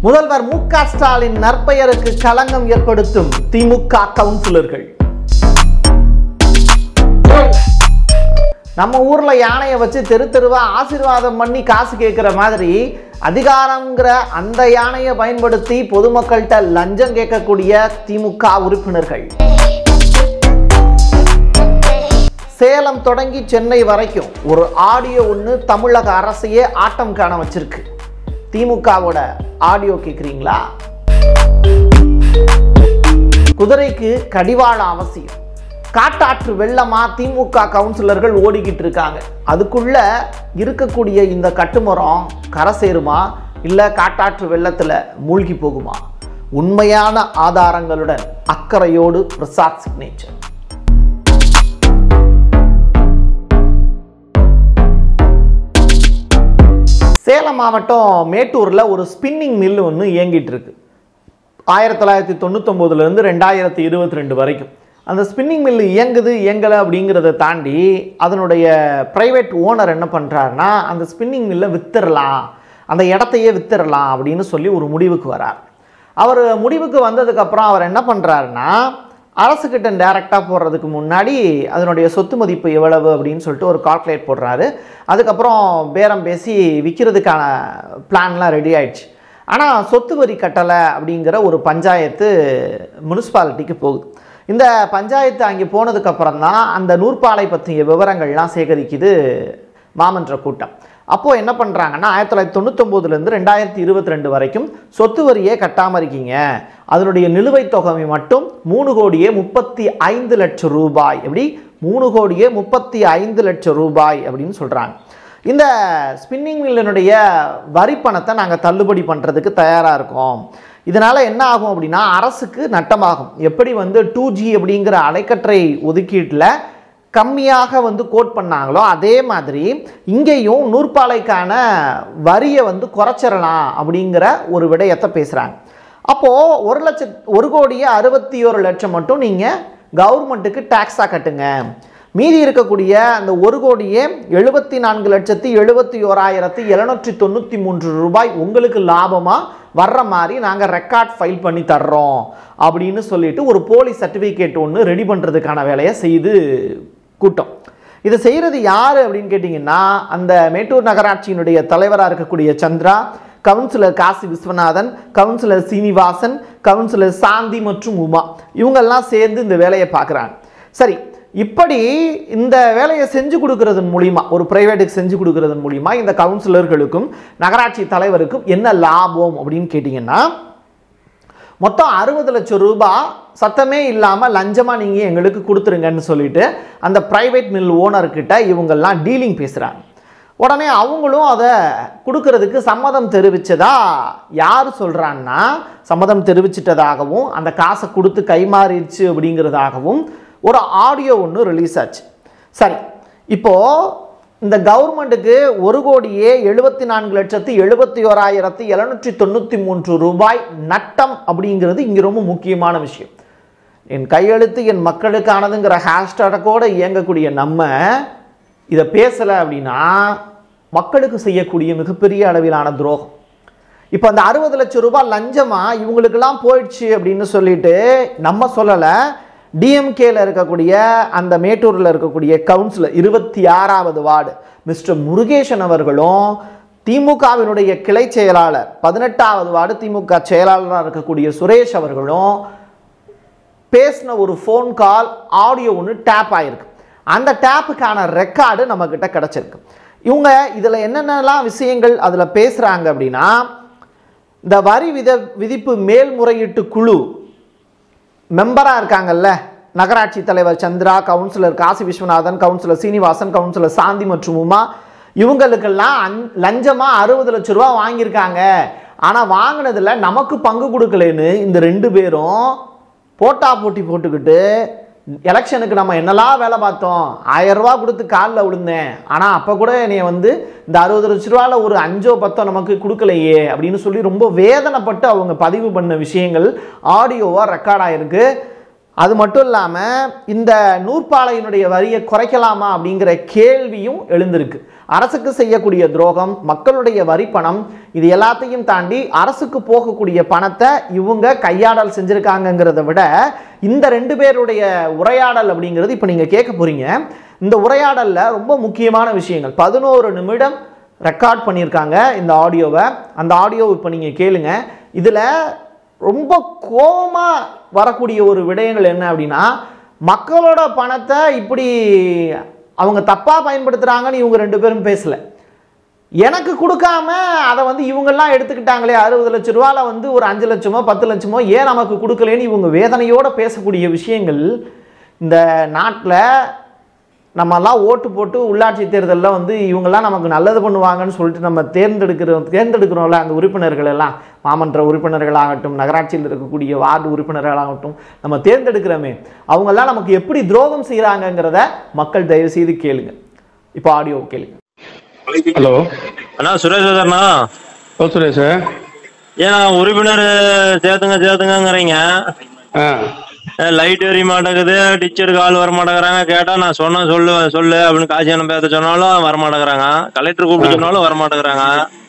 முதல்வர் மு க ஸ்டாலின் நற்பெயருக்கு களங்கம் ஏற்படுத்தும் திமுக கவுன்சிலர்கள் நம்ம ஊர்ல யானையை வச்சு தெரு தெருவா ஆசீர்வாதம் பண்ணி காசு கேட்குற மாதிரி அதிகாரங்கிற அந்த யானையை பயன்படுத்தி பொதுமக்கள்கிட்ட லஞ்சம் கேட்கக்கூடிய திமுக உறுப்பினர்கள் சேலம் தொடங்கி சென்னை வரைக்கும் ஒரு ஆடியோ ஒன்று தமிழக அரசையே ஆட்டம் காண வச்சிருக்கு திமுகவோட ஆடியோ கேட்குறீங்களா குதிரைக்கு கடிவாளம் அவசியம் காட்டாற்று வெள்ளமா திமுக கவுன்சிலர்கள் ஓடிக்கிட்டு இருக்காங்க அதுக்குள்ள இருக்கக்கூடிய இந்த கட்டுமரம் கரை சேருமா இல்லை காட்டாற்று வெள்ளத்தில் மூழ்கி போகுமா உண்மையான ஆதாரங்களுடன் அக்கறையோடு பிரசாத் சிக்னேச்சர் சேலம் மாவட்டம் மேட்டூரில் ஒரு ஸ்பின்னிங் மில் ஒன்று இயங்கிட்டு இருக்கு ஆயிரத்தி தொள்ளாயிரத்தி தொண்ணூத்தொம்போதுலேருந்து ரெண்டாயிரத்தி இருபத்தி ரெண்டு வரைக்கும் அந்த ஸ்பின்னிங் மில் இயங்குது இயங்கலை அப்படிங்கிறத தாண்டி அதனுடைய ப்ரைவேட் ஓனர் என்ன பண்ணுறாருன்னா அந்த ஸ்பின்னிங் மில்லை வித்துடலாம் அந்த இடத்தையே வித்துடலாம் அப்படின்னு சொல்லி ஒரு முடிவுக்கு வரார் அவர் முடிவுக்கு வந்ததுக்கப்புறம் அவர் என்ன பண்ணுறாருன்னா அரசுக்கிட்ட டைரெக்டாக போடுறதுக்கு முன்னாடி அதனுடைய சொத்து மதிப்பு எவ்வளவு அப்படின்னு சொல்லிட்டு ஒரு கால்குலேட் போடுறாரு அதுக்கப்புறம் பேரம் பேசி விற்கிறதுக்கான பிளான்லாம் ரெடி ஆயிடுச்சு ஆனால் சொத்து வரி கட்டலை அப்படிங்கிற ஒரு பஞ்சாயத்து முனிசிபாலிட்டிக்கு போகுது இந்த பஞ்சாயத்து அங்கே போனதுக்கப்புறம் தான் அந்த நூற்பாலை பற்றிய விவரங்கள்லாம் சேகரிக்குது மாமன்ற கூட்டம் அப்போது என்ன பண்ணுறாங்கன்னா ஆயிரத்தி தொள்ளாயிரத்தி தொண்ணூத்தொம்போதுலேருந்து ரெண்டாயிரத்தி இருபத்தி ரெண்டு வரைக்கும் சொத்து வரியே கட்டாமல் இருக்கீங்க அதனுடைய நிலுவைத் தொகை மட்டும் மூணு கோடியே முப்பத்தி ஐந்து லட்சம் ரூபாய் எப்படி மூணு கோடியே முப்பத்தி ஐந்து லட்சம் ரூபாய் அப்படின்னு சொல்கிறாங்க இந்த ஸ்பின்னிங் மில்லினுடைய வரி பணத்தை நாங்கள் தள்ளுபடி பண்ணுறதுக்கு தயாராக இருக்கோம் இதனால் என்ன ஆகும் அப்படின்னா அரசுக்கு நட்டமாகும் எப்படி வந்து டூ ஜி அப்படிங்கிற அலைக்கற்றை ஒதுக்கீட்டில் கம்மியாக வந்து கோட் பண்ணாங்களோ அதே மாதிரி இங்கேயும் நூற்பாலைக்கான வரியை வந்து குறைச்சிடலாம் அப்படிங்கிற ஒரு விடயத்தை பேசுகிறாங்க அப்போது ஒரு லட்சம் ஒரு கோடியே அறுபத்தி ஒரு லட்சம் மட்டும் நீங்கள் கவர்மெண்ட்டுக்கு டேக்ஸாக கட்டுங்க மீதி இருக்கக்கூடிய அந்த ஒரு கோடியே எழுபத்தி நான்கு லட்சத்தி எழுபத்தி ஓராயிரத்தி எழுநூற்றி தொண்ணூற்றி மூன்று ரூபாய் உங்களுக்கு லாபமாக வர்ற மாதிரி நாங்கள் ரெக்கார்ட் ஃபைல் பண்ணி தர்றோம் அப்படின்னு சொல்லிட்டு ஒரு போலி சர்டிஃபிகேட் ஒன்று ரெடி பண்ணுறதுக்கான வேலையை செய்து கூட்டம் இதை செய்கிறது யார் அப்படின்னு கேட்டிங்கன்னா அந்த மேட்டூர் நகராட்சியினுடைய தலைவராக இருக்கக்கூடிய Chandra councillor Kasi Viswanathan councillor Srinivasan councillor Shanthi மற்றும் உமா இவங்கெல்லாம் சேர்ந்து இந்த வேலையை பார்க்குறாங்க சரி இப்படி இந்த வேலையை செஞ்சு கொடுக்கறதன் மூலிமா ஒரு பிரைவேட்டுக்கு செஞ்சு கொடுக்கறதன் மூலிமா இந்த கவுன்சிலர்களுக்கும் நகராட்சி தலைவருக்கும் என்ன லாபம் அப்படின்னு கேட்டிங்கன்னா மொத்தம் அறுபது லட்சம் ரூபாய் சத்தமே இல்லாமல் லஞ்சமாக நீங்கள் எங்களுக்கு கொடுத்துருங்கன்னு சொல்லிட்டு அந்த ப்ரைவேட் மில் ஓனர்கிட்ட இவங்கெல்லாம் டீலிங் பேசுகிறாங்க உடனே அவங்களும் அதை கொடுக்கறதுக்கு சம்மதம் தெரிவித்ததா யார் சொல்கிறான்னா சம்மதம் தெரிவிச்சிட்டதாகவும் அந்த காசை கொடுத்து கைமாறிடுச்சு அப்படிங்கிறதாகவும் ஒரு ஆடியோ ஒன்று ரிலீஸ் ஆச்சு சரி இப்போது இந்த கவர்மெண்ட்டுக்கு ஒரு கோடியே எழுபத்தி நான்கு லட்சத்து எழுபத்தி ஓராயிரத்தி எழுநூற்றி தொண்ணூற்றி மூன்று ரூபாய் நட்டம் அப்படிங்கிறது இங்கே ரொம்ப முக்கியமான விஷயம் என் கையெழுத்து என் மக்களுக்கானதுங்கிற ஹேஷ்டேக்கோடு இயங்கக்கூடிய நம்ம இதை பேசலை அப்படின்னா மக்களுக்கு செய்யக்கூடிய மிகப்பெரிய அளவிலான துரோகம் இப்போ அந்த அறுபது லட்சம் ரூபாய் லஞ்சமாக இவங்களுக்கெல்லாம் போயிடுச்சு அப்படின்னு சொல்லிட்டு நம்ம சொல்லலை டிஎம்கேல இருக்கக்கூடிய அந்த மேட்டூரில் இருக்கக்கூடிய கவுன்சிலர் இருபத்தி ஆறாவது வார்டு மிஸ்டர் முருகேசன் அவர்களும் திமுகவினுடைய கிளை செயலாளர் பதினெட்டாவது வார்டு திமுக செயலாளராக இருக்கக்கூடிய சுரேஷ் அவர்களும் பேசின ஒரு ஃபோன் கால் ஆடியோ ஒன்று டேப் ஆகிருக்கு அந்த டேப்புக்கான ரெக்கார்டு நம்மக்கிட்ட கிடச்சிருக்கு இவங்க இதில் என்னென்னலாம் விஷயங்கள் அதில் பேசுகிறாங்க அப்படின்னா இந்த வரி வித விதிப்பு மேல்முறையீட்டு குழு மெம்பராக இருக்காங்கல்ல நகராட்சி தலைவர் Chandra councillor Kasi Viswanathan councillor Srinivasan councillor Shanthi மற்றும் உமா இவங்களுக்கெல்லாம் அந் லஞ்சமாக அறுபது லட்ச ரூபா வாங்கியிருக்காங்க ஆனால் வாங்கினதில் நமக்கு பங்கு கொடுக்கலன்னு இந்த ரெண்டு பேரும் போட்டா போட்டி போட்டுக்கிட்டு எலெக்ஷனுக்கு நம்ம என்னெல்லாம் வேலை பார்த்தோம் ஆயிரம் ரூபா கொடுத்து காலில் விழுந்தேன் ஆனால் அப்போ கூட என்னைய வந்து இந்த அறுபது லட்ச ரூபாவில் ஒரு அஞ்சோ பத்தோ நமக்கு கொடுக்கலையே அப்படின்னு சொல்லி ரொம்ப வேதனைப்பட்டு அவங்க பதிவு பண்ண விஷயங்கள் ஆடியோவாக ரெக்கார்ட் ஆகிருக்கு அது மட்டும் இல்லாமல் இந்த நூற்பாலையினுடைய வரியை குறைக்கலாமா அப்படிங்கிற கேள்வியும் எழுந்திருக்கு அரசுக்கு செய்யக்கூடிய துரோகம் மக்களுடைய வரி பணம் இது எல்லாத்தையும் தாண்டி அரசுக்கு போகக்கூடிய பணத்தை இவங்க கையாடல் செஞ்சுருக்காங்கங்கிறத விட இந்த ரெண்டு பேருடைய உரையாடல் அப்படிங்கிறது இப்போ நீங்கள் கேட்க போறீங்க இந்த உரையாடலில் ரொம்ப முக்கியமான விஷயங்கள் பதினோரு நிமிடம் ரெக்கார்ட் பண்ணியிருக்காங்க இந்த ஆடியோவை அந்த ஆடியோ இப்போ நீங்கள் கேளுங்க இதில் ரொம்ப கோபமாக வரக்கூடிய ஒரு விடயங்கள் என்ன அப்படின்னா மக்களோட பணத்தை இப்படி அவங்க தப்பாக பயன்படுத்துகிறாங்கன்னு இவங்க ரெண்டு பேரும் பேசலை எனக்கு கொடுக்காம அதை வந்து இவங்கெல்லாம் எடுத்துக்கிட்டாங்களே அறுபது லட்ச ரூபால வந்து ஒரு அஞ்சு லட்சமோ பத்து லட்சமோ ஏன் நமக்கு கொடுக்கலன்னு இவங்க வேதனையோட பேசக்கூடிய விஷயங்கள் இந்த நாட்டில் நம்மெல்லாம் ஓட்டு போட்டு உள்ளாட்சி தேர்தலில் வந்து இவங்கெல்லாம் நமக்கு நல்லது பண்ணுவாங்கன்னு சொல்லிட்டு நம்ம தேர்ந்தெடுக்கிறோம் தேர்ந்தெடுக்கிறோம்ல அந்த உறுப்பினர்கள் எல்லாம் மாமன்ற உறுப்பினர்களாகட்டும் நகராட்சியில் இருக்கக்கூடிய வார்டு உறுப்பினர்களாகட்டும் நம்ம தேர்ந்தெடுக்கிறோமே அவங்கெல்லாம் நமக்கு எப்படி துரோகம் செய்கிறாங்கங்கிறத மக்கள் தயவு செய்து கேளுங்க இப்போ ஆடியோ கேளுங்க ஹலோ அண்ணா சுரேஷ் அண்ணா ஓ சுரேஷ் ஏன் உறுப்பினர் சேர்த்துங்க சேர்த்துங்கங்கிறீங்க ஆ லைட் எரிய மாட்டேங்குது டீச்சருக்கு ஆள் வர மாட்டேங்கிறாங்க கேட்டா நான் சொன்ன சொல்லு சொல்லு அப்படின்னு காசி அண்ணன் பேச சொன்னாலும் வர மாட்டேங்கிறாங்க கலெக்டர் கூப்பிட்டு சொன்னாலும் வர மாட்டேங்கிறாங்க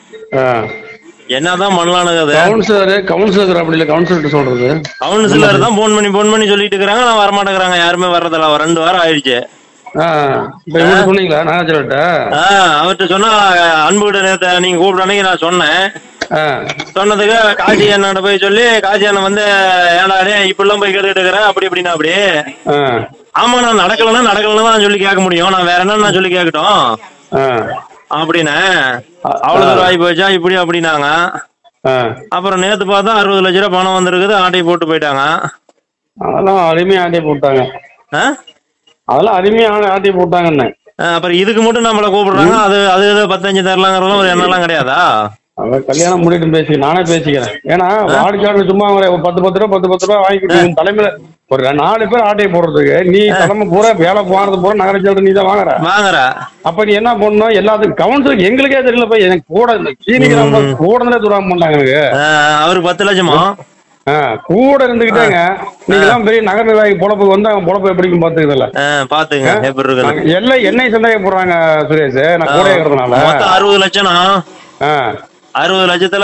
ஆ என்னதான் பண்ணலானுக்குது கவுன்சிலர் கவுன்சிலர் அப்படி இல்லை கவுன்சிலர் சொல்றது கவுன்சிலர் தான் போன் பண்ணி போன் பண்ணி சொல்லிட்டு இருக்கிறாங்க நான் வர மாட்டேங்கிறாங்க யாருமே வர்றதில்ல ஒரு ரெண்டு வாரம் ஆயிடுச்சு ஆ இப்போ இவங்க சொன்னீங்களா நாகாச்சலட்ட ஆ அவர்கிட்ட சொன்னா அன்புகிட்ட நேத்து நீங்க கூப்பிட்ட அன்னைக்கு நான் சொன்னேன் ஆ சொன்னதுக்கு காசி அண்ணன் போய் சொல்லி காசி அண்ணன் வந்து ஏன்டா டேய் இப்படிலாம் போய் கேட்டுட்டு இருக்கிற அப்படி இப்படின்னா அப்படி ஆ ஆமா நான் நடக்கலன்னா நடக்கலன்னு தான் சொல்லி கேட்க முடியும் நான் வேற என்ன நான் சொல்லி கேட்கட்டும் ஆ அப்படின்னு அவ்வளவு தூரம் ஆகி போச்சா இப்படி அப்படின்னாங்க ஆ அப்புறம் நேத்து பார்த்தா அறுபது லட்ச ரூபா பணம் வந்திருக்குது ஆட்டையை போட்டு போயிட்டாங்க அதெல்லாம் அருமையா ஆட்டி போட்டாங்க ஆ? அதெல்லாம் அருமையா ஆ- ஆட்டி போட்டாங்கன்னு ஆ, அப்புறம் இதுக்கு மட்டும் நம்மள கூப்பிடுறாங்க அது அது ஏதோ பத்தஞ்சு தரலாங்கிறதுலாம் ஒரு எண்ணம்லாம் கிடையாதா அவன் கல்யாணம் முடிட்டு பேசி நானே பேசிக்கிறேன் ஏன்னா வாடிக்கையாளர் சும்மா ஒரு பத்து பத்து ரூபா பத்து பத்து ரூபா வாங்கிட்டு உன் தலைமையில ஒரு ரெ- நாலு பேர் ஆட்டையை போடுறதுக்கு நீ தலைமை பூரா வேலை போனது பூரா நகரச்சாலை நீ தான் வாங்குற வாங்குற அப்ப நீ என்ன பண்ணணும் எல்லாத்துக்கும் கவுன்சிலர் எங்களுக்கே தெரியல போய் எனக்கு கூட இந்த சீனி கிராம கூட துராம பண்ணாங்க எனக்கு ஆ, அவருக்கு பத்து லட்சமா ஆ, கூட இருந்துகிட்டேங்க நீங்க எல்லாம் பெரிய நகர் நிர்வாகி பொழப்புக்கு வந்து அவன் பொழப்பு எப்படிக்கும் பாத்துக்கிறதுல ஆ, பாத்துங்க எப்படி இருக்குது எல்லாம் என்னை சந்தேகம் போடுறாங்க சுரேஷ் நான் கூட இருக்கிறதுனால மொத்தம் அறுபது லட்சம்னா ஆ, அறுபது லட்சத்துல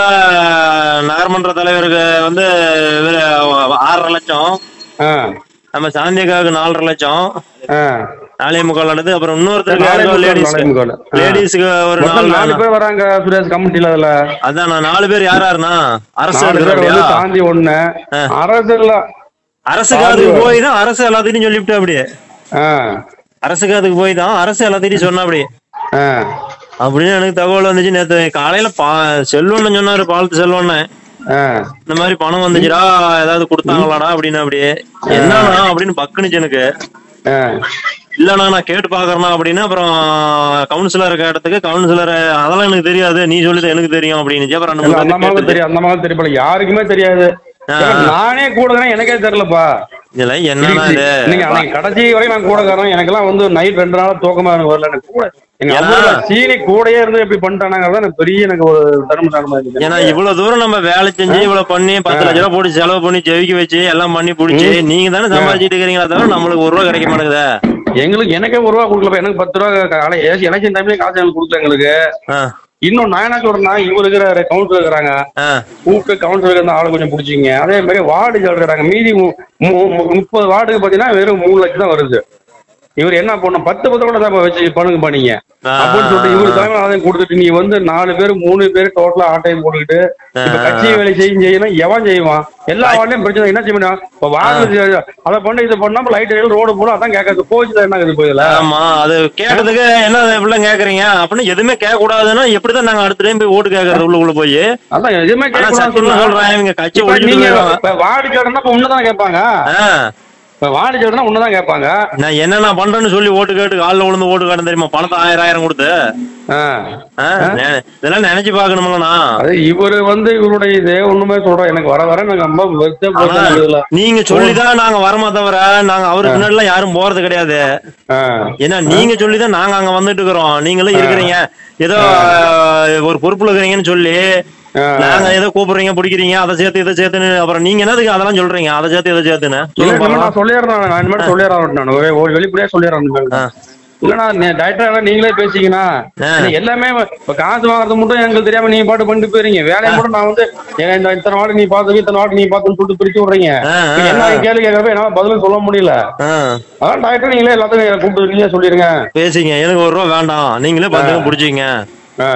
நகர்மன்ற தலைவருக்கு வந்து இவரு ஆறரை லட்சம் ஆ, நம்ம சாந்தியக்காவுக்கு நாலரை லட்சம் ஆ. நாலே முக்கால் நடந்து அப்புறம் இன்னொருத்தருக்கு நாலே யாருக்கோ முக்கால், லேடிஸ் நாலே முக்கால். ஆ. லேடிஸ்க்கு ஒரு மொத்தம் நாலு நாலு நாலு பேர் வராங்க சுரேஷ் கமிட்டில அதுல அதான் நான் நாலு பேர் யார் யாருன்னா அரசு நாலு பேர் வந்து எடுக்கிறபடியா? தாண்டி ஒண்ணு அரசு இல்ல அரசுக்கு அதுக்கு போய் தான் அரசு எல்லாத்தையும் சொல்லிவிட்டு அப்படியே ஆ, அரசுக்கு அதுக்கு போய் தான் அரசு எல்லாத்தையும் சொன்ன அப்படியே ஆ, அப்படின்னு எனக்கு தகவல் வந்துச்சு நேத்து காலையில பா செல்வன்னு சொன்னாரு பாலத்து செல்வன்னு ஆ. இந்த மாதிரி பணம் வந்துச்சுடா ஏதாவது கொடுத்தாங்களாடா அப்படின்னு அப்படியே என்னண்ணா அப்படின்னு பக்குனுச்சு எனக்கு ஆ. இல்லண்ணா நான் கேட்டு பாக்குறேன்னா அப்படின்னு அப்புறம் கவுன்சிலர் கேட்டதுக்கு கவுன்சிலர் அதெல்லாம் எனக்கு தெரியாது நீ சொல்லிதான் எனக்கு தெரியும் அப்படின்னு அப்புறம் ரெண்டு இல்ல, மூணு அந்த பேர்ட்ட மாதிரி கேட்டது. தெரியும் அந்த மாதிரி தெரியல யாருக்குமே தெரியாது ஆ. ஏன்னா நானே கூடதான் எனக்கே தெரியலப்பா இதுல என்னன்னா இது நீங்க அன்னைக்கு கடைசி வரைக்கும் நான் கூட காரணம் எனக்கெல்லாம் வந்து நைட் ரெண்டு நாளா தூக்கமா எனக்கு வரல எனக்கு கூட எங்க ஏன்னா- அம்மா சீனி கூடயே இருந்து எப்படி பண்ணிட்டானாங்கிறத எனக்கு பெரிய எனக்கு ஒரு தர்ம தர்மம் இருக்கு ஏன்னா இவ்வளவு தூரம் நம்ம வேலை செஞ்சு இவ்வளவு பண்ணி பத்து லட்ச ரூபா போட்டு செலவு பண்ணி ஜெயிக்க வச்சு எல்லாம் பண்ணி புடிச்சு நீங்க தானே சம்பாதிச்சிட்டு இருக்கிறீங்களா தவிர நம்மளுக்கு ஒரு ரூபா கிடைக்க மாட்டேங்குதே எங்களுக்கு எனக்கே ஒரு ரூபா கொடுக்கல எனக்கு பத்து ரூபா காலை எலெக்ஷன் டைம்ல காசு எனக்கு கொடுக்கல எங்களுக்கு ஆ, இன்னும் நான் என்ன சொல்றேன்னா இவர் இருக்கிற கவுன்சிலர் இருக்கிறாங்க ஆ, கூப்பிட்டு கவுன்சிலர் இருந்த ஆளை கொஞ்சம் பிடிச்சிங்க அதே மாதிரி வார்டு இருக்கிறாங்க மீதி மு- மு- மு- முப்பது வார்டுக்கு பாத்தீங்கன்னா வெறும் மூணு லட்சம் தான் வருது இவர் என்ன பண்ணும் பத்து பத்து கூட தான் வச்சு பண்ணுங்க பண்ணீங்க ஆ, அப்படின்னு சொல்லிட்டு இவரு தலைமை அதையும் கொடுத்துட்டு நீ வந்து நாலு பேர் மூணு பேர் டோட்டலா ஆட்டையும் போட்டுக்கிட்டு இப்ப கட்சி வேலை செய்யும் செய்யணும் எவன் செய்வான் எல்லா வார்டுலயும் பிரச்சனை என்ன செய்ய முடியும் இப்ப வார்டு அதை பண்ண இதை பண்ணா லைட் ரோடு போடும் அதான் கேட்காது போச்சு என்ன இது போயில ஆமா அது கேட்டதுக்கு என்ன இப்படிலாம் கேக்குறீங்க அப்படின்னு எதுவுமே கேட்க கூடாதுன்னா எப்படிதான் நாங்க அடுத்த டைம் போய் ஓட்டு கேக்குறது உள்ளுக்குள்ள போய் அதான் எதுவுமே ஆனா கேட்க சத்தியமா சொல்றேன் இவங்க கட்சி இப்ப ஒழிச்சிட்டு நீங்க போயிடுவாங்க. இப்ப வார்டு கேட்டா இப்ப உன்னதான் கேட்பாங்க ஆ, இப்ப வார்டு கேட்டா உன்னதான் கேட்பாங்க நான் என்ன நான் பண்றேன்னு சொல்லி ஓட்டு கேட்டு காலில் விழுந்து ஓட்டு கேட்டேன் தெரியுமா பணத்தை ஆயிரம் ஆயிரம் கொடுத்து ஆ. ஆ, நெ- இதெல்லாம் நினைச்சு பாக்கணும்லண்ணா அது இவரு வந்து இவருடைய இதே ஒண்ணுமே சொல்றோம் எனக்கு வர வர எனக்கு ரொம்ப வெறுத்தே ஆனா, போச்சு இதுல நீங்க சொல்லிதான் நாங்க வரமா தவிர நாங்க அவருக்கு முன்னாடி எல்லாம் யாரும் போறது கிடையாது ஆ. ஏன்னா நீங்க சொல்லிதான் நாங்க அங்க வந்துட்டு இருக்கிறோம் நீங்களும் இருக்கிறீங்க ஏதோ அஹ், ஒரு பொறுப்புல இருக்கிறீங்கன்னு சொல்லி ஆ. நாங்க ஏதோ கூப்பிடுறீங்க பிடிக்கிறீங்க அதை சேர்த்து இதை சேர்த்துன்னு அப்புறம் நீங்க என்னதுக்கு அதெல்லாம் சொல்றீங்க அதை சேர்த்து இதை சேர்த்துன்னு இல்ல சொல்லுங்க இனிமே பார்க்கலாம். நான் சொல்லிடுறேன் நான் இனிமேல் சொல்லிடுறேன் நான் ஒரு ஒரு வெளிப்படையா சொல்லிடுறேன் ஆ. இல்லண்ணா டைரக்டர் நீங்களே பேசிக்கண்ணா ஆ. எனக்கு எல்லாமே இப்ப காசு வாங்குறது மட்டும் எங்களுக்கு தெரியாம நீங்க பாட்டு பண்ணிட்டு போயிருங்க வேலையை மட்டும் நான் வந்து ஏன்னா இந்த இத்தனை வாட்டி நீ பார்த்து இத்தனை வாட்டி நீ பார்த்துன்னு சொல்லிட்டு பிரிச்சு விடுறீங்க ஆ, ஆ, இப்ப என்ன ஆ. கேள்வி கேட்கறப்ப என்னால பதிலும் சொல்ல முடியல ஆ, அதான் டாக்டர் நீங்களே எல்லாத்தையும் கூப்பிட்டு நீங்களே சொல்லிருங்க பேசிங்க எனக்கு ஒரு ரூபா வேண்டாம் நீங்களே பார்த்துங்க பிடிச்சிங்க ஆ.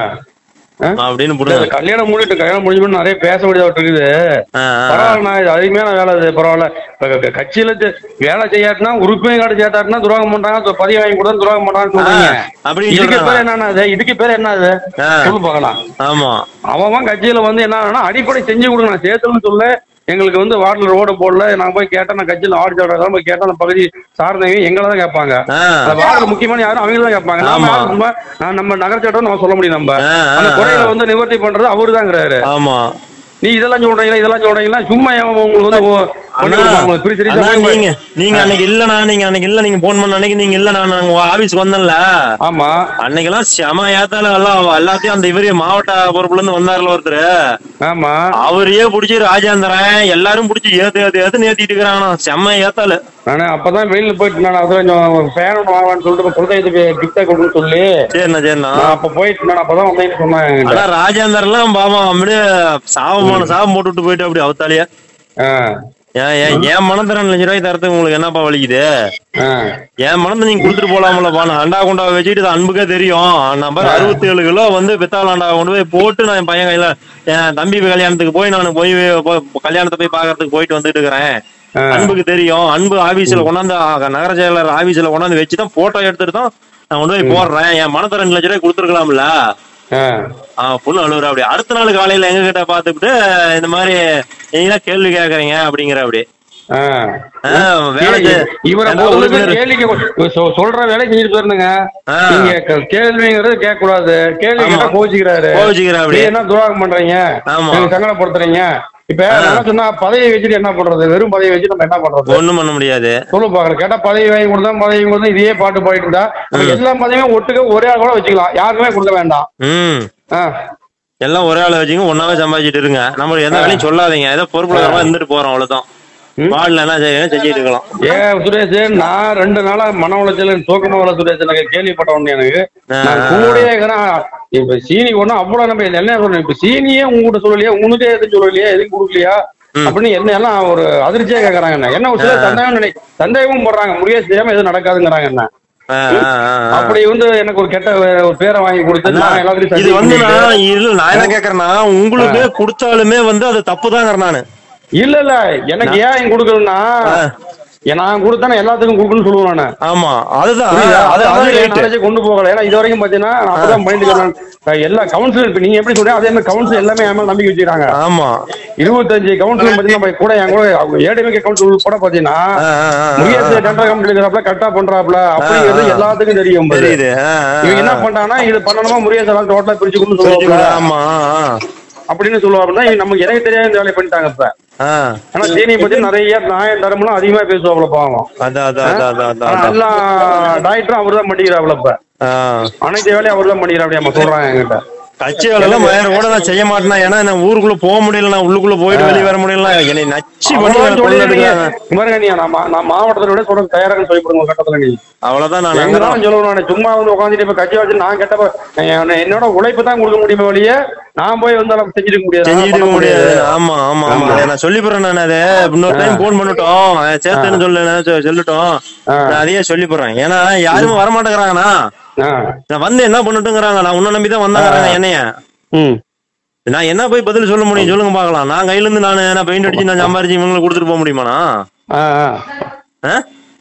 ஆ? அப்படின்னு இல்ல, புடுங்க இது கல்யாணம் முடிட்டு கல்யாணம் முடிஞ்சு நிறைய பேச வேண்டியது இருக்குது ஆ, ஆ, ஆ. பரவாயில்லண்ணா இது அருமையான வேலை இது பரவாயில்ல இப்ப க- க- கட்சியில செ- வேலை செய்யாட்டினா உறுப்பினர் கார்டு சேர்த்தாட்டினா துரோகம் பண்றாங்க தொ- பதிவு வாங்கி கொடுத்தா துரோகம் பண்றாங்கன்னு சொல்றீங்க ஆ, அப்படி இதுக்கு சொல்றாங்க. பேர் என்னன்னா இது இதுக்கு பேர் என்ன இது ஆ. சொல்லு பார்க்கலாம் ஆமா அவன் கட்சியில வந்து என்ன அடிப்படை செஞ்சு கொடுங்க நான் சேர்த்துன்னு சொல்ல எங்களுக்கு வந்து வார்டில் ரோடு போடல நான் போய் கேட்டேன் நான் கட்சியில் ஆடு சொல்றதா போய் கேட்டேன் அந்த பகுதி சார்ந்தவங்க எங்களை தான் கேட்பாங்க ஆ. அந்த வார்டில் முக்கியமான யாரும் அவங்க தான் கேட்பாங்க நாம ஆமா. யாரும் சும்மா நான் நம்ம நகர சட்டம் நம்ம சொல்ல முடியும் நம்ம ஆ, ஆ, அந்த குறையில ஆ. வந்து நிவர்த்தி பண்றது அவரு தாங்கிறாரு ஆமா நீ இதெல்லாம் சொல்றீங்களா இதெல்லாம் சொல்றீங்களா சும்மா ஏன் உங்களுக்கு வந்து ஓ- அண்ணா, உங்களுக்கு பிரிச்சு பிரிச்சு அண்ணா, போய் நீங்க நீங்க அன்னைக்கு இல்லண்ணா நீங்க அன்னைக்கு இல்ல நீங்க போன் பண்ண அன்னைக்கு நீங்க இல்லண்ணா நான் உங்க ஆபீஸ்க்கு வந்தேன்ல ஆமா அன்னைக்கெல்லாம் செம ஏத்தால எல்லாம் எல்லாத்தையும் அந்த இவரே மாவட்ட பொறுப்புல இருந்து வந்தாருல ஒருத்தர் ஆமா அவரையே புடிச்சு ராஜேந்திரன் எல்லாரும் புடிச்சு ஏத்து ஏத்து ஏத்து ஏத்திட்டு இருக்கிறாங்க செம்ம ஏத்தால நானே அப்பதான் வெளியில போயிட்டு நான் அது கொஞ்சம் ஃபேன் ஒன்று வாங்கலாம்னு சொல்லிட்டு குழந்தைக்கு கிஃப்டா கொடுன்னு சொல்லி சரிண்ணா சரிண்ணா நான் அப்ப போயிட்டு நான் அப்பதான் வந்தேன்னு சொன்னாங்க என்கிட்ட. ஆனா ராஜேந்தர்லாம் பாவம் அப்படியே சாபமான சாபம் போட்டு விட்டு போயிட்டு அப்படி அவத்தாலியா ஆ ஏன் ஏன் என் மனம் தர லட்ச ரூபாய் தரத்துக்கு உங்களுக்கு என்னப்பா வலிக்குது ஆ என் மனத்தை நீங்க கொடுத்துட்டு போலாம்லப்பா நான் அண்டா குண்டா வச்சுட்டு இது அன்புக்கே தெரியும் நம்பர் அறுபத்தி ஏழு கிலோ வந்து பித்தாள் அண்டா கொண்டு போய் போட்டு நான் என் பையன் கையில என் தம்பி கல்யாணத்துக்கு போய் நான் போய் போய் கல்யாணத்தை போய் பாக்குறதுக்கு போயிட்டு வந்துட்டு இருக்கிறேன் ஆ. அன்புக்கு தெரியும் அன்பு ஆபீஸ்ல கொண்டாந்து ஆ, நகர செயலர் ஆபீஸ்ல கொண்டாந்து வச்சு தான் போட்டோ எடுத்துட்டு தான் நான் கொண்டு போய் போடுறேன் என் மனத்தை ரெண்டு லட்ச ரூபாய் கொடுத்துருக்கலாம்ல ஆ ஆ பொண்ணு அழுகுற அப்படி அடுத்த நாள் காலையில எங்க கிட்ட பாத்துக்கிட்டு இந்த மாதிரி நீங்க தான் கேள்வி கேக்குறீங்க அப்படிங்கிற அப்படி ஆ ஆ, வேலை செய்- இவரை ஏன்னா முதல்ல உறுப்பினர் கேள்வி கேட்க- சொ- சொல்ற வேலை செஞ்சுட்டு போயிருந்துங்க ஆ. நீங்க க- கேள்விங்கிறது கேட்க கூடாது கேள்வி ஆமா. கேட்டா கோச்சிக்கிறாரு கோவிச்சுக்கிற அப்படி நீ என்ன துரோகம் பண்றீங்க ஆமா. நீங்க சங்கடப்படுத்துறீங்க இப்ப நான் என்ன சொன்னா பதவியை வச்சுட்டு என்ன பண்றது வெறும் பதவியை வச்சு நம்ம என்ன பண்றது ஒண்ணும் பண்ண முடியாது சொல்லு பாக்குறேன் கேட்டா பதவி வாங்கி கொடுத்தா பதவி கொடுத்தா இதே பாட்டு பாடிட்டு இருந்தா நம்ம எல்லா பதவியும் ஒட்டுக்க ஒரே ஆள் கூட வச்சுக்கலாம் யாருக்குமே கொடுக்க வேண்டாம் ம் ஆ. எல்லாம் ஒரே ஆளை வச்சுங்க ஒன்னாவே சம்பாதிச்சிட்டு இருங்க நம்ம எந்த வேலையும் சொல்லாதீங்க ஏதோ பொறுப்புல இருந்துட்டு போறோம் அவ்வளவுதான் ம். வார்டில் என்ன செய்யணும் செஞ்சுட்டு இருக்கலாம் ஏ சுரேஷ் நான் ரெண்டு நாளா மன உளைச்சல் தூக்கமா வரல சுரேஷ் எனக்கு கேள்விப்பட்ட உடனே எனக்கு ஆ, நான் ஆ. கூடயே இருக்கிறேன் இப்ப சீனி ஒண்ணும் அவ்வளவு நம்ம என்ன சொல்றேன் இப்ப சீனியே உங்ககிட்ட சொல்லலையா உனக்கே எதுவும் சொல்லலையா எதுவும் கொடுக்கலையா ம். அப்படின்னு என்ன எல்லாம் ஒரு அதிர்ச்சியா கேக்குறாங்க என்ன என்ன ஒரு சில சந்தேகம் நினை சந்தேகமும் போடுறாங்க முறையா செய்யாம எதுவும் நடக்காதுங்கிறாங்க என்ன ஆ, ஆ, ஆ, ஆ. அப்படி வந்து எனக்கு ஒரு கெட்ட ஒரு பேரை வாங்கி கொடுத்து அண்ணா, நான் எல்லாத்தையும் இது வந்து சந்தேகம் நான் இல்ல நான் என்ன கேக்குறேன்னா உங்களுக்கு கொடுத்தாலுமே வந்து அது தப்பு நானு இல்ல இல்ல எனக்கு ஏன் இங்க கொடுக்கலன்னா ஆ. நான் கொடுத்தானே எல்லாத்துக்கும் கொடுக்கணும்னு சொல்லுவேன் நான் ஆமா அதுதான் புரியுதா? அது அது அதான் என் ரைட்டு knowledge கொண்டு போகல ஏன்னா இது வரைக்கும் பாத்தீங்கன்னா நான் அப்பதான் பயந்துக்கிறேன் எல்லா கவுன்சிலர் இப்ப நீங்க எப்படி சொல்றீங்க அதே மாதிரி கவுன்சில் எல்லாமே என் மேல நம்பிக்கை வச்சுக்கிறாங்க ஆமா இருபத்தஞ்சு கவுன்சிலர் பாத்தீங்கன்னா நம்ம கூட என் கூட ஏடிஎம்கே கவுன்சிலர் கூட பாத்தீங்கன்னா ஆ, ஆ, ஆ, ஆ. முயற்சி டெண்டர் கம்பெனி இருக்கிறாப்ல கரெக்டா பண்றாப்ல அப்படிங்கிறது ஆ, ஆ. எல்லாத்துக்கும் தெரியும் பாரு. தெரியுது ஆ, ஆ, இவங்க என்ன ஆ. பண்றாங்கன்னா இது பண்ணணுமா முறியத்தை டோட்டலா பிரிச்சு கொண்டு புரிஞ்சு சொல்லுவாங்க கொடு. ஆமா ஆ, அப்படின்னு சொல்லுவாங்கன்னா இவங்க நமக்கு எனக்கு தெரியாத இந்த வேலையை பண்ணிட்டாங்க இப்ப ஆ. ஆனா சீனியை பத்தி நிறைய நியாயம் தரமெல்லாம் அதிகமா பேசுவாப்ல பாவம் அதான் அதான் அதான் அதான் அதான் ஆனா அதான். எல்லா டாக்டரும் அவர் தான் பண்ணிக்கிறாப்ல இப்ப ஆ. அனைத்து வேலையும் அவர் தான் பண்ணிக்கிறாப்டி நம்ம சொல்றாங்க என்கிட்ட கட்சி வேலை வேற கூட நான் செய்ய மாட்டேனா ஏன்னா நான் ஊருக்குள்ள போக முடியல நான் உள்ளுக்குள்ள போயிட்டு வெளியே வர முடியல என்னை நச்சு பண்ணி அவ்வளவுதான் என்னை கொல்ல சொல்லிடுறீங்க. எடுக்கிறாங்க. இங்க பாருங்க நீ நான் மா- நான் மாவட்டத்தை விட சொல்றது தயாராக சொல்லிவிடுங்க ஒரு கட்டத்துல நீ அவ்வளவுதான் நான் எங்க அங்கதான். தான் சொல்லணும் நான் சும்மா வந்து உட்காந்துட்டு இப்ப கட்சி வச்சு நான் கெட்ட நான் என்னோட உழைப்பு தான் கொடுக்க முடியுமே வழியே நான் போய் வந்து அதை செஞ்சிருக்க முடியாது செஞ்சுட்டு பண்ண இருக்க முடியாது ஆமா ஆமா ஆமா ஆமா. அதை நான் சொல்லி போறேன் நான் அதை இன்னொரு டைம் போன் பண்ணட்டும் அஹ் சேர்த்துன்னு சொல்லு நான் சொ- சொல்லட்டும் ஆ. நான் அதையே சொல்லி போறேன் ஏன்னா யாருமே வர மாட்டேங்கிறாங்கண்ணா ஆ. நான் வந்து என்ன பண்ணட்டுங்கிறாங்க நான் உன்ன நம்பி தான் வந்தாங்க என்னைய ம் நான் என்ன போய் பதில் சொல்ல முடியும் சொல்லுங்க பாக்கலாம் நான் கையில இருந்து நான் நான் பெயிண்ட் அடிச்சு நான் சம்பாரிச்சு இவங்களுக்கு கொடுத்துட்டு போக முடியுமாண்ணா ஆ, ஆ. ஆ?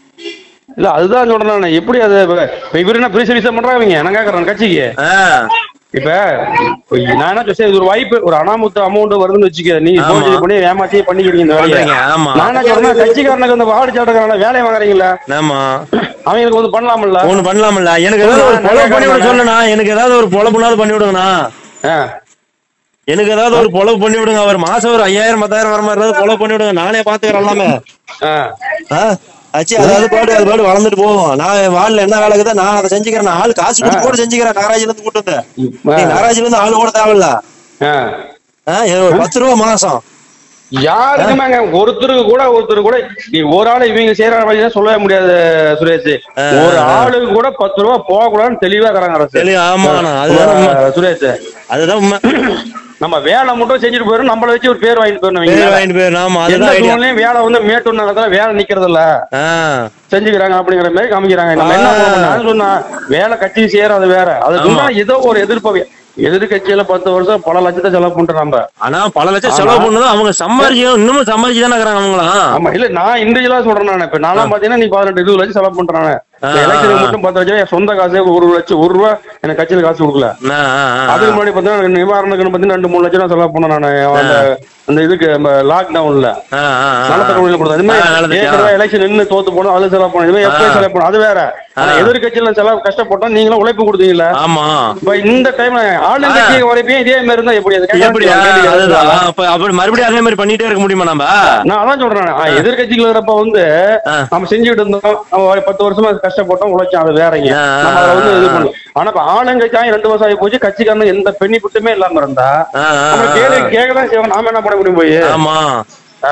இல்ல அதுதான் சொல்றேன் நான் எப்படி அது இப்ப இப்ப இவரு என்ன பிரிச விசா பண்றாங்க நான் கேக்குறேன் கட்சிக்கு ஆ. இப்ப இப்ப நான் என்ன சொல்றேன், இது ஒரு வாய்ப்பு ஒரு அனாமுத்து அமௌண்ட் வருதுன்னு வச்சுக்க நீ ஆமா. போன் பண்ணி ஏமாத்தி பண்ணிக்கிறீங்க இந்த வேலையை பண்றீங்க, ஆமா நான் என்ன சொல்றேன் கட்சிக்காரனுக்கு அந்த வார்டு சாட்டக்காரன வேலையை வாங்குறீங்களா ஆமா அவங்களுக்கு வந்து பண்ணலாம்ல ஒண்ணு பண்ணலாம்ல எனக்கு ஏதாவது ஒரு பொழப்பு பண்ணி விட சொல்லுண்ணா எனக்கு ஏதாவது ஒரு பொழப்புனாவது பண்ணி விடுங்கண்ணா ஆ. எனக்கு ஏதாவது ஒரு பொழப்பு பண்ணி விடுங்க அவர் மாசம் ஒரு ஐயாயிரம் பத்தாயிரம் வர மாதிரி ஏதாவது பொழப்பு பண்ணி விடுங்க நானே பாத்துக்கிறேன் எல்லாமே ஆ. ஆ? ஆச்சு அதாவது பாடு அது பாடு வளர்ந்துட்டு போவோம் நான் வாழ்ல என்ன வேலை இருக்குதோ நான் அதை செஞ்சுக்கிறேன் நான் ஆள் காசு கொடுத்து கூட செஞ்சுக்கிறேன் நாகராஜ்ல இருந்து கூட்டு வந்தேன் ஆ. நீ நாகராஜ்ல இருந்து ஆள் கூட தேவையில்ல ஆ. ஆ, ஒரு பத்து ரூபா மாசம் யாருக்குமேங்க ஒருத்தருக்கு கூட ஒருத்தர் கூட நீ ஒரு ஆளு இவங்க செய்யற வழியா சொல்லவே முடியாது சுரேஷ் ஒரு ஆளுக்கு கூட பத்து ரூபா போக கூடாதுன்னு தெளிவா இருக்கிறாங்க அரசு தெளிவா, ஆமாண்ணா. அதுதான் உண்மை. அஹ் சுரேஷ் அதுதான் உண்மை நம்ம வேலை மட்டும் செஞ்சுட்டு போயிடும் நம்மள வச்சு ஒரு பேர் வாங்கிட்டு போயிடணும் பேர் இவங்க. வாங்கிட்டு போயிரு ஆமா எந்த அதுதான் ஐடியா சூழ்நிலையும் வேலை வந்து மேட்டூர் நகரத்துல வேலை நிக்கிறது இல்ல ஆ செஞ்சுக்கிறாங்க அப்படிங்கிற மாதிரி காமிக்கிறாங்க நம்ம என்ன ஆ. பண்ணணும்? நான் சொன்னா வேலை கட்சி செய்யறது வேற அதுக்கு ஆமா. முன்னாடி ஏதோ ஒரு எதிர்ப்பு எதிர்கட்சியில பத்து வருஷம் பல லட்சத்தை செலவு பண்ணிட்டு நம்ம ஆனா பல லட்சம் ஆமா. செலவு பண்ணதும் அவங்க சம்பாதிக்கணும் இன்னமும் சம்பாதிச்சு தானே இருக்கிறாங்க அவங்களாம் ஆமா இல்ல நான் இண்டிவிஜுவலா சொல்றேன் நான் இப்ப நான்லாம் பாத்தீங்கன்னா நீ பதினெட்டு இருபது லட்சம் செலவு பண்றானே ஆ, எலெக்ஷனுக்கு ஆ. மட்டும் பத்து லட்சம் என் சொந்த காசே ஒரு லட்சம் ஒரு ரூபா எனக்கு கட்சியில காசு கொடுக்கல ஆ, ஆ, ஆ. அதுக்கு முன்னாடி பாத்தீங்கன்னா நிவாரணத்துக்கு பாத்தீங்கன்னா ரெண்டு மூணு லட்சம் ரூபா செலவு பண்ணேன் நான் அந்த அந்த இதுக்கு லாக்டவுன்ல ஆ, ஆ, ஆ. நலத்த கொடுக்கல கொடுத்தது இது ஆ, மாதிரி நல்லது. ஏற்கனவே எலெக்ஷன் நின்னு தோத்து போனோம் அது செலவு பண்ணோம் இது மாதிரி எப்பயும் ஆ. செலவு பண்ணோம் அது வேற ஆனா ஆ. எதிர்கட்சியில செலவு கஷ்டப்பட்டோம் நீங்களும் உழைப்பு கொடுத்தீங்கல்ல ஆமா இப்ப இந்த டைம்ல ஆளுங்கட்சி வரைக்கும் இதே மாதிரி இருந்தா எப்படி அது கேட்கறதுக்கு எப்படியா கேள்வி அதுதான் கேட்கலாம். அப்ப அப்படி மறுபடியும் அதே மாதிரி பண்ணிட்டே இருக்க முடியுமா நம்ம நான் அதான் சொல்றேன் ஆ, எதிர்க்கட்சிகள் இருக்கிறப்ப வந்து ஆ. நம்ம செஞ்சுட்டு இருந்தோம் நம்ம ஒரு பத்து வருஷமா கஷ்டப்பட்டோம் உழைச்சோம் அது வேறங்க ஆ, ஆ, நம்ம அதை வந்து ஆ. இது பண்ணலாம் ஆனா இப்ப ஆளுங்கட்சியும் ரெண்டு வருஷம் ஆகி போச்சு கட்சிக்காரன் எந்த பெண்ணிப்புட்டுமே இல்லாம இருந்தா ஆ, ஆ, நம்ம ஆ. கேள்வி கேட்கதான் செய்வோம் நாம என்ன பண்ண முடியும் போய் ஆமா ஆ.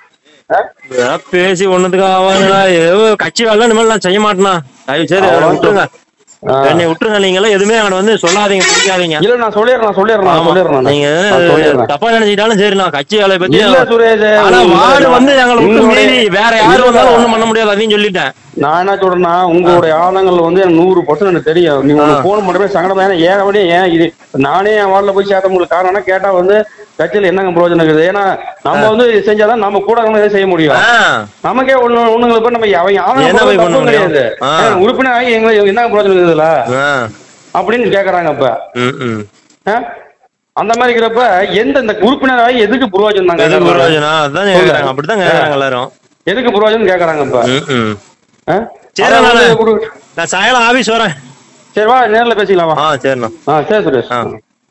ஆ? இதெல்லாம் பேசி ஒண்ணுத்துக்கு ஆவாங்களா ஏதோ கட்சி வேலை இனிமேல் நான் செய்ய மாட்டேனா தயவு சரி அவ்வளவு விட்டுருங்க ஆ. என்னை விட்டுருங்க நீங்களே எதுவுமே அவனை வந்து சொல்லாதீங்க பிடிக்காதீங்க இல்ல நான் சொல்லிடுறேன் நான் சொல்லிடுறேன் நான் ஆமா. சொல்லிடுறேன் நீங்க நான் சொல்லிடுறேன் தப்பா நினைச்சிட்டாலும் சரி நான் கட்சி வேலையை பத்தி இல்ல சுரேஷ் ஆனா வார்டு வந்து எங்களை விட்டு உங்களுடைய- மீறி வேற யாரு இல்ல. வந்தாலும் ஒண்ணும் பண்ண முடியாது அதையும் சொல்லிட்டேன் நான் என்ன சொல்றேன்னா உங்களுடைய ஆளுங்கள் வந்து எனக்கு நூறு பர்சன்ட் எனக்கு தெரியும் நீங்க ஆ. போன் மட்டுமே சங்கடம் தான் ஏன் வழியே ஏன் இது நானே என் வார்டில் போய் சேர்த்த உங்களுக்கு காரணம் என்ன கேட்டா வந்து கட்சியில் என்னங்க பிரயோஜனம் இருக்குது ஏன்னா நம்ம வந்து இது செஞ்சாதான் நம்ம கூட இருக்கவங்க இதை செய்ய முடியும் ஆ, நமக்கே ஒண்ணு ஒண்ணுங்களை போய் நம்ம அவங்க ஆளுங்க என்ன போய் போடுறது பண்ண தப்பும் முடியும்? கிடையாது ஆ. ஏன் உறுப்பினர் ஆகி எங்களுக்கு என்ன பிரயோஜனம் இருக்குதுல ஆ, அப்படின்னு கேக்குறாங்க இப்ப ம், ம். ஆ? அந்த மாதிரி இருக்கிறப்ப எந்த இந்த உறுப்பினர் ஆகி எதுக்கு பிரயோஜனம் தான் எதுக்கு கேக்குறாங்க. பிரயோஜனம் அதான் கேக்குறாங்க அப்படித்தான் கேக்குறாங்க எல்லாரும் எதுக்கு பிரயோஜனம் கேக்குறாங்க இப்ப ம், ம். ஆ? சரி, அதான் நானு- வந்து குடு- நான் சாயங்காலம் ஆபீஸ் வரேன் சரி வா நேர்ல பேசிக்கலாம் வா ஆ சரிண்ணா ஆ சரி சுரேஷ் ஆ.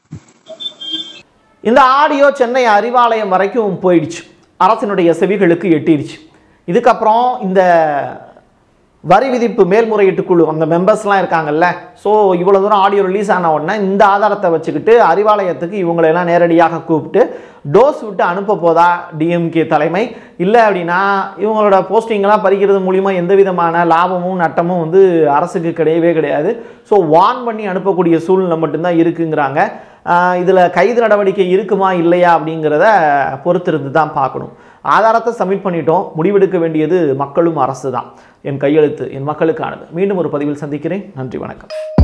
இந்த ஆடியோ சென்னை அறிவாலயம் வரைக்கும் போயிடுச்சு அரசினுடைய செவிகளுக்கு எட்டிடுச்சு இதுக்கப்புறம் இந்த வரி விதிப்பு மேல்முறையீட்டு குழு அந்த மெம்பர்ஸ்லாம் இருக்காங்கல்ல ஸோ இவ்வளோ தூரம் ஆடியோ ரிலீஸ் ஆன உடனே இந்த ஆதாரத்தை வச்சுக்கிட்டு அறிவாலயத்துக்கு இவங்களெல்லாம் நேரடியாக கூப்பிட்டு டோஸ் விட்டு அனுப்ப போதா டிஎம்கே தலைமை இல்லை அப்படின்னா இவங்களோட போஸ்டிங்கெல்லாம் பறிக்கிறது மூலிமா எந்த விதமான லாபமும் நட்டமும் வந்து அரசுக்கு கிடையவே கிடையாது ஸோ வான் பண்ணி அனுப்பக்கூடிய சூழ்நிலை மட்டும்தான் இருக்குங்கிறாங்க இதில் கைது நடவடிக்கை இருக்குமா இல்லையா அப்படிங்கிறத பொறுத்திருந்து தான் பார்க்கணும் ஆதாரத்தை சப்மிட் பண்ணிட்டோம் முடிவெடுக்க வேண்டியது மக்களும் அரசு தான் என் கையெழுத்து என் மக்களுக்கானது மீண்டும் ஒரு பதிவில் சந்திக்கிறேன் நன்றி வணக்கம்